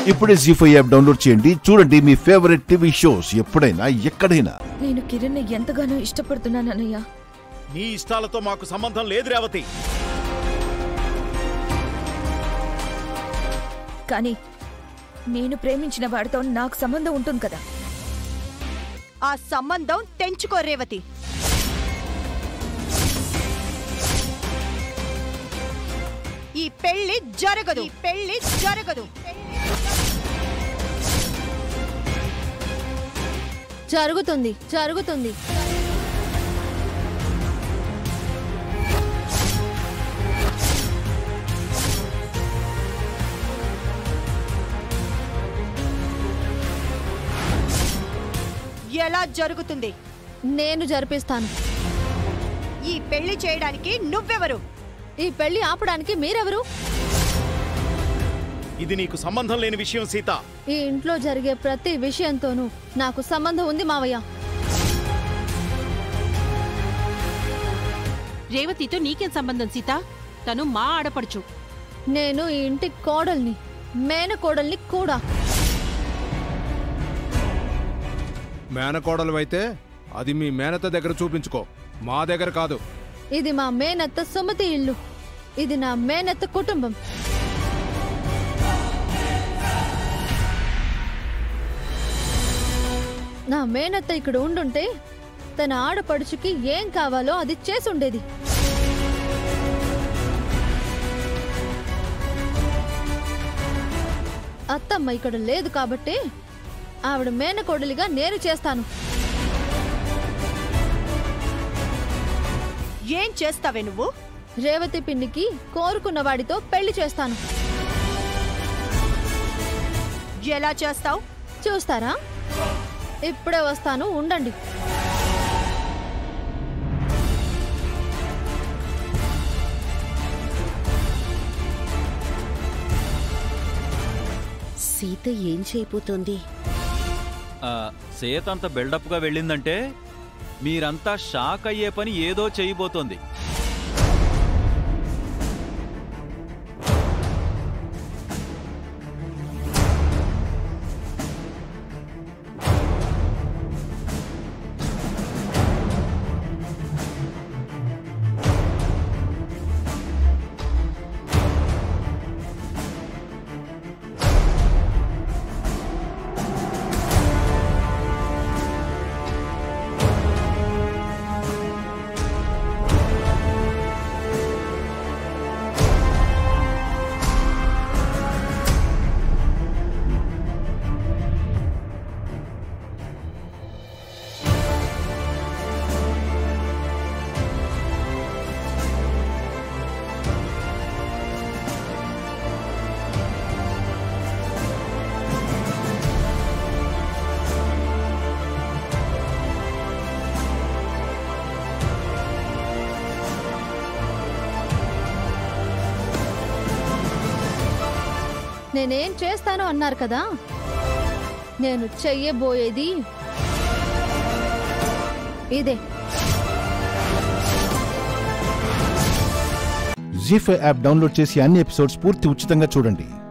ఇప్పుడే G five app download చేయండి చూడండి మీ ఫేవరెట్ టీవీ షోస్ ఎప్పుడైనా ఎక్కడైనా నేను కిరణ్ ఎంతగానో ఇష్టపడుతున్నానన్నయ్య నీ ఇష్టాలతో మాకు సంబంధం లేదు రేవతి కానీ నేను ప్రేమించిన వాడితో నాకు సంబంధం ఉంటుంది కదా ఆ సంబంధం తెంచుకో రేవతి ఈ పెళ్లి జరగదు ఈ పెళ్లి జరగదు జరుగుతుంది జరుగుతుంది ఎలా జరుగుతుంది నేను జరిపిస్తాను ఈ పెళ్లి చేయడానికి నువ్వెవరు ఈ పెళ్లి ఆపడానికి మీరెవరు ఇది నీకు సంబంధం లేని విషయం సీత ఈ ఇంట్లో జరిగే ప్రతి విషయంతోనూ నాకు సంబంధం ఉంది మావయ్య రేవతితో నీకేం సంబంధం సీత తను మా ఆడపడుచు నేను ఈ ఇంటి కోడల్ని మేనకోడల్ని కూడా మేనకోడలు అయితే అది మీ మేనత దగ్గర చూపించుకో మా దగ్గర కాదు ఇది మా మేనత్త సుమతి ఇల్లు ఇది నా మేనత్త కుటుంబం నా మేనత్త ఇక్కడ ఉండుంటే తన ఆడపడుచుకి ఏం కావాలో అది చేసుండేది అత్తమ్మ ఇక్కడ లేదు కాబట్టి ఆవిడ మేనకోడలిగా నేను చేస్తాను ఏం చేస్తావే నువ్వు రేవతి పిన్నికి కోరుకున్న వాడితో పెళ్లి చేస్తాను ఎలా చేస్తావు చూస్తారా ఇప్పుడే వస్తాను ఉండండి సీత ఏం చేయబోతోంది ఆ, సీత అంత బిల్డప్గా వెళ్ళిందంటే మీరంతా షాక్ అయ్యే పని ఏదో చేయబోతోంది నేనేం చేస్తాను అన్నారు కదా నేను చెయ్యబోయేది ఇదే జీ ఫైవ్ యాప్ డౌన్లోడ్ చేసి అన్ని ఎపిసోడ్స్ పూర్తి ఉచితంగా చూడండి